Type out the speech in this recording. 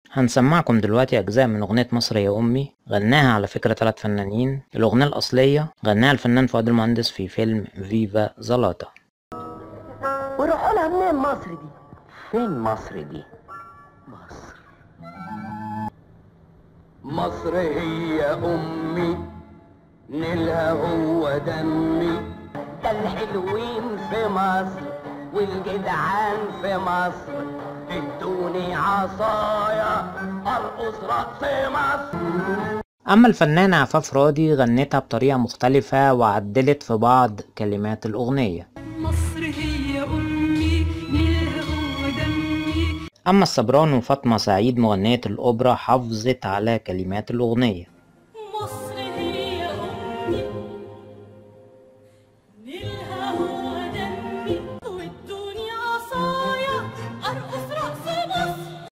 هنسمعكم دلوقتي أجزاء من أغنية مصر يا أمي غناها على فكرة ثلاث فنانين الأغنية الأصلية غناها الفنان فؤاد المهندس في فيلم فيفا زلاطة ويروحوا لها منين مصر دي فين مصر دي مصر مصر هي أمي نيلها هو دمي ده الحلوين في مصر والجدعان في مصر ادوني عصايا ارقص رقص مصر أما الفنانة عفاف راضي غنتها بطريقة مختلفة وعدلت في بعض كلمات الأغنية مصر هي أمي نيلها هو دمي أما السبران وفاطمة سعيد مغنية الأوبرا حافظت على كلمات الأغنية